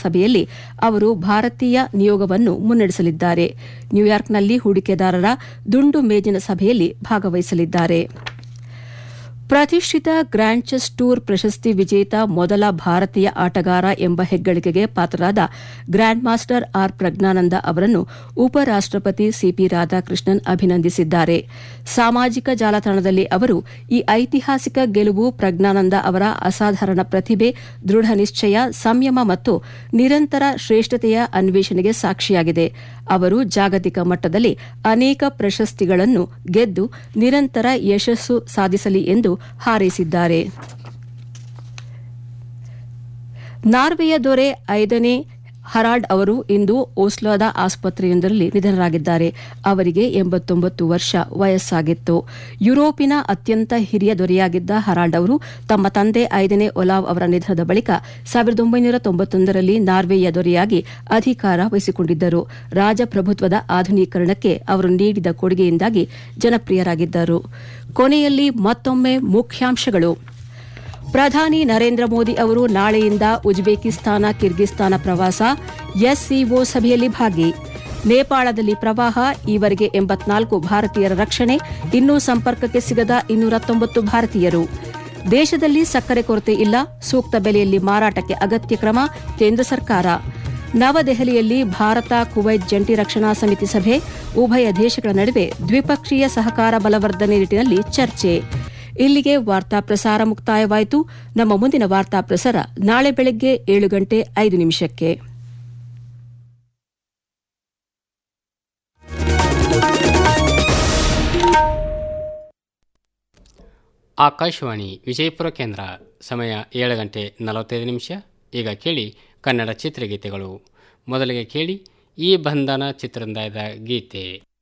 ಸಭೆಯಲ್ಲಿ ಅವರು ಭಾರತೀಯ ನಿಯೋಗವನ್ನು ಮುನ್ನಡೆಸಲಿದ್ದಾರೆ ನ್ಯೂಯಾರ್ಕ್ನಲ್ಲಿ ಹೂಡಿಕೆದಾರರ ದುಂಡು ಮೇಜಿನ ಸಭೆಯಲ್ಲಿ ಭಾಗವಹಿಸಲಿದ್ದಾರೆ ಪ್ರತಿಷ್ಠಿತ ಗ್ರ್ಯಾಂಡ್ ಚೆಸ್ ಟೂರ್ ಪ್ರಶಸ್ತಿ ವಿಜೇತ ಮೊದಲ ಭಾರತೀಯ ಆಟಗಾರ ಎಂಬ ಹೆಗ್ಗಳಿಕೆಗೆ ಪಾತ್ರರಾದ ಗ್ರ್ಯಾಂಡ್ ಮಾಸ್ಟರ್ ಆರ್ ಪ್ರಜ್ಞಾನಂದ ಅವರನ್ನು ಉಪರಾಷ್ಟಪತಿ ಸಿಪಿ ರಾಧಾಕೃಷ್ಣನ್ ಅಭಿನಂದಿಸಿದ್ದಾರೆ ಸಾಮಾಜಿಕ ಜಾಲತಾಣದಲ್ಲಿ ಅವರು ಈ ಐತಿಹಾಸಿಕ ಗೆಲುವು ಪ್ರಜ್ಞಾನಂದ ಅವರ ಅಸಾಧಾರಣ ಪ್ರತಿಭೆ ದೃಢ ನಿಶ್ಚಯ ಸಂಯಮ ಮತ್ತು ನಿರಂತರ ಶ್ರೇಷ್ಠತೆಯ ಅನ್ವೇಷಣೆಗೆ ಸಾಕ್ಷಿಯಾಗಿದೆ ಅವರು ಜಾಗತಿಕ ಮಟ್ಟದಲ್ಲಿ ಅನೇಕ ಪ್ರಶಸ್ತಿಗಳನ್ನು ಗೆದ್ದು ನಿರಂತರ ಯಶಸ್ಸು ಸಾಧಿಸಲಿ ಎಂದು ಹಾರೈಸಿದ್ದಾರೆ ನಾರ್ವೆಯ ದೊರೆ ಐದನೇ ಹರಾಲ್ಡ್ ಅವರು ಇಂದು ಓಸ್ಲೋದ ಆಸ್ಪತ್ರೆಯೊಂದರಲ್ಲಿ ನಿಧನರಾಗಿದ್ದಾರೆ ಅವರಿಗೆ ಎಂಬತ್ತೊಂಬತ್ತು ವರ್ಷ ವಯಸ್ಸಾಗಿತ್ತು ಯುರೋಪಿನ ಅತ್ಯಂತ ಹಿರಿಯ ದೊರೆಯಾಗಿದ್ದ ಹರಾಲ್ಡ್ ಅವರು ತಮ್ಮ ತಂದೆ ಐದನೇ ಒಲಾವ್ ಅವರ ನಿಧನದ ಬಳಿಕ ಸಾವಿರದ ಒಂಬೈನೂರ ತೊಂಬತ್ತೊಂದರಲ್ಲಿ ನಾರ್ವೆಯ ದೊರೆಯಾಗಿ ಅಧಿಕಾರ ವಹಿಸಿಕೊಂಡಿದ್ದರು ರಾಜಪ್ರಭುತ್ವದ ಆಧುನೀಕರಣಕ್ಕೆ ಅವರು ನೀಡಿದ ಕೊಡುಗೆಯಿಂದಾಗಿ ಜನಪ್ರಿಯರಾಗಿದ್ದರು ಕೊನೆಯಲ್ಲಿ ಮತ್ತೊಮ್ಮೆ ಮುಖ್ಯಾಂಶಗಳು ಪ್ರಧಾನಿ ನರೇಂದ್ರ ಮೋದಿ ಅವರು ನಾಳೆಯಿಂದ ಉಜ್ಬೇಕಿಸ್ತಾನ ಕಿರ್ಗಿಸ್ತಾನ ಪ್ರವಾಸ ಎಸ್ಸಿಒ ಸಭೆಯಲ್ಲಿ ಭಾಗಿ ನೇಪಾಳದಲ್ಲಿ ಪ್ರವಾಹ ಈವರೆಗೆ ಎಂಬತ್ನಾಲ್ಕು ಭಾರತೀಯರ ರಕ್ಷಣೆ ಇನ್ನೂ ಸಂಪರ್ಕಕ್ಕೆ ಸಿಗದ ಇನ್ನೂರ ತೊಂಬತ್ತು ಭಾರತೀಯರು ದೇಶದಲ್ಲಿ ಸಕ್ಕರೆ ಕೊರತೆ ಇಲ್ಲ ಸೂಕ್ತ ಬೆಲೆಯಲ್ಲಿ ಮಾರಾಟಕ್ಕೆ ಅಗತ್ಯ ಕ್ರಮ ಕೇಂದ್ರ ಸರ್ಕಾರ ನವದೆಹಲಿಯಲ್ಲಿ ಭಾರತ ಕುವೈತ್ ಜಂಟಿ ರಕ್ಷಣಾ ಸಮಿತಿ ಸಭೆ ಉಭಯ ದೇಶಗಳ ನಡುವೆ ದ್ವಿಪಕ್ಷೀಯ ಸಹಕಾರ ಬಲವರ್ಧನೆ ನಿಟ್ಟಿನಲ್ಲಿ ಚರ್ಚೆ ಇಲ್ಲಿಗೆ ವಾರ್ತಾ ಪ್ರಸಾರ ಮುಕ್ತಾಯವಾಯಿತು ನಮ್ಮ ಮುಂದಿನ ವಾರ್ತಾ ಪ್ರಸಾರ ನಾಳೆ ಬೆಳಗ್ಗೆ ಏಳು ಗಂಟೆ ಐದು ನಿಮಿಷಕ್ಕೆ ಆಕಾಶವಾಣಿ ವಿಜಯಪುರ ಕೇಂದ್ರ ಸಮಯ ಏಳು ಗಂಟೆ ನಲವತ್ತೈದು ನಿಮಿಷ ಈಗ ಕೇಳಿ ಕನ್ನಡ ಚಿತ್ರಗೀತೆಗಳು ಮೊದಲಿಗೆ ಕೇಳಿ ಈ ಬಂಧನ ಚಿತ್ರದಿಂದ ಗೀತೆ